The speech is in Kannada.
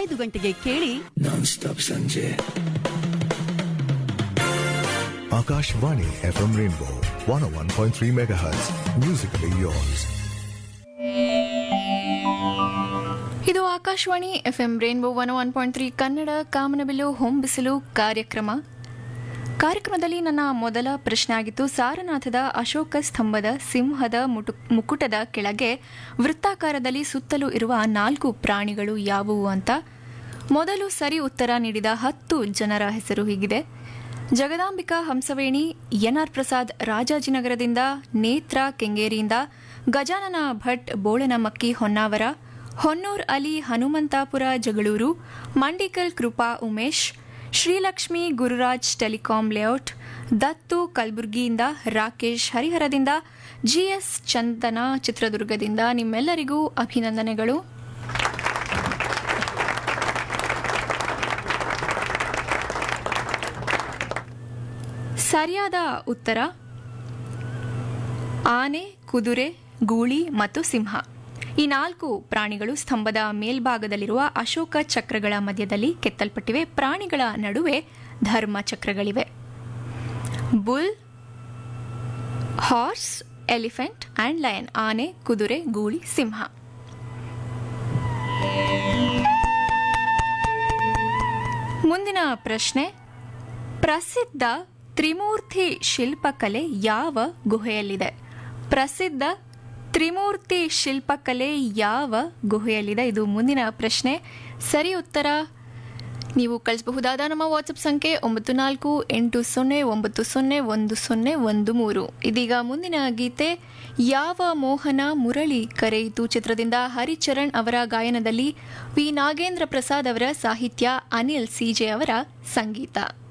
ಐದು ಗಂಟೆಗೆ ಕೇಳಿ ನಾನ್ ಸ್ಟಾಪ್ ಸಂಜೆ Akashvani FM Rainbow 101.3 MHz. Musically yours. ಇದು Akashvani F M rainbow one one point three Kannada ಕಾಮನಬಿಲ್ಲು ಹೊಂಬಿಸಲು ಕಾರ್ಯಕ್ರಮ ಕಾರ್ಯಕ್ರಮದಲ್ಲಿ ನನ್ನ ಮೊದಲ ಪ್ರಶ್ನೆ ಆಗಿತ್ತು ಸಾರನಾಥದ ಅಶೋಕ ಸ್ತಂಭದ ಸಿಂಹದ ಮುಟು- ಮುಕುಟದ ಕೆಳಗೆ ವೃತ್ತಾಕಾರದಲ್ಲಿ ಸುತ್ತಲೂ ಇರುವ ನಾಲ್ಕು ಪ್ರಾಣಿಗಳು ಯಾವುವು ಅಂತ ಮೊದಲು ಸರಿ ಉತ್ತರ ನೀಡಿದ ಹತ್ತು ಜನರ ಹೆಸರು ಹೀಗಿದೆ ಜಗದಾಂಬಿಕಾ ಹಂಸವೇಣಿ ಎನ್ಆರ್ ಪ್ರಸಾದ್ ರಾಜಾಜಿನಗರದಿಂದ ನೇತ್ರ ಕೆಂಗೇರಿಯಿಂದ ಗಜಾನನ ಭಟ್ ಬೋಳನಮಕ್ಕಿ ಹೊನ್ನಾವರ ಹೊನ್ನೂರ್ ಅಲಿ ಹನುಮಂತಾಪುರ ಜಗಳೂರು ಮಂಡಿಕಲ್ ಕೃಪಾ ಉಮೇಶ್ ಶ್ರೀಲಕ್ಷ್ಮಿ ಗುರುರಾಜ್ ಟೆಲಿಕಾಂ ಲೇಔಟ್ ದತ್ತು ಕಲಬುರ್ಗಿಯಿಂದ ರಾಕೇಶ್ ಹರಿಹರದಿಂದ ಜಿಎಸ್ ಚಂದನ ಚಿತ್ರದುರ್ಗದಿಂದ ನಿಮ್ಮೆಲ್ಲರಿಗೂ ಅಭಿನಂದನೆಗಳು ಸರಿಯಾದ ಉತ್ತರ ಆನೆ ಕುದುರೆ ಗೂಳಿ ಮತ್ತು ಸಿಂಹ ಈ ನಾಲ್ಕು ಪ್ರಾಣಿಗಳು ಸ್ತಂಭದ ಮೇಲ್ಭಾಗದಲ್ಲಿರುವ ಅಶೋಕ ಚಕ್ರಗಳ ಮಧ್ಯದಲ್ಲಿ ಕೆತ್ತಲ್ಪಟ್ಟಿವೆ ಪ್ರಾಣಿಗಳ ನಡುವೆ ಧರ್ಮ ಚಕ್ರಗಳಿವೆ bull horse elephant and lion ಆನೆ ಕುದುರೆ ಗೂಳಿ ಸಿಂಹ ಮುಂದಿನ ಪ್ರಶ್ನೆ ಪ್ರಸಿದ್ಧ ತ್ರಿಮೂರ್ತಿ ಶಿಲ್ಪಕಲೆ ಯಾವ ಗುಹೆಯಲ್ಲಿದೆ ಪ್ರಸಿದ್ಧ ತ್ರಿಮೂರ್ತಿ ಶಿಲ್ಪಕಲೆ ಯಾವ ಗುಹೆಯಲ್ಲಿದೆ ಇದು ಮುಂದಿನ ಪ್ರಶ್ನೆ ಸರಿ ಉತ್ತರ ನೀವು ಕಳಿಸಬಹುದಾದ ನಮ್ಮ ವಾಟ್ಸಪ್ ಸಂಖ್ಯೆ ಒಂಬತ್ತು ನಾಲ್ಕು ಎಂಟು ಸೊನ್ನೆ ಒಂಬತ್ತು ಸೊನ್ನೆ ಒಂದು ಸೊನ್ನೆ ಒಂದು ಮೂರು ಇದೀಗ ಮುಂದಿನ ಗೀತೆ ಯಾವ ಮೋಹನ ಮುರಳಿ ಕರೆಯಿತು ಚಿತ್ರದಿಂದ ಹರಿಚರಣ್ ಅವರ ಗಾಯನದಲ್ಲಿ ವಿ ನಾಗೇಂದ್ರ ಪ್ರಸಾದ್ ಅವರ ಸಾಹಿತ್ಯ ಅನಿಲ್ ಸಿಜೆ ಅವರ ಸಂಗೀತ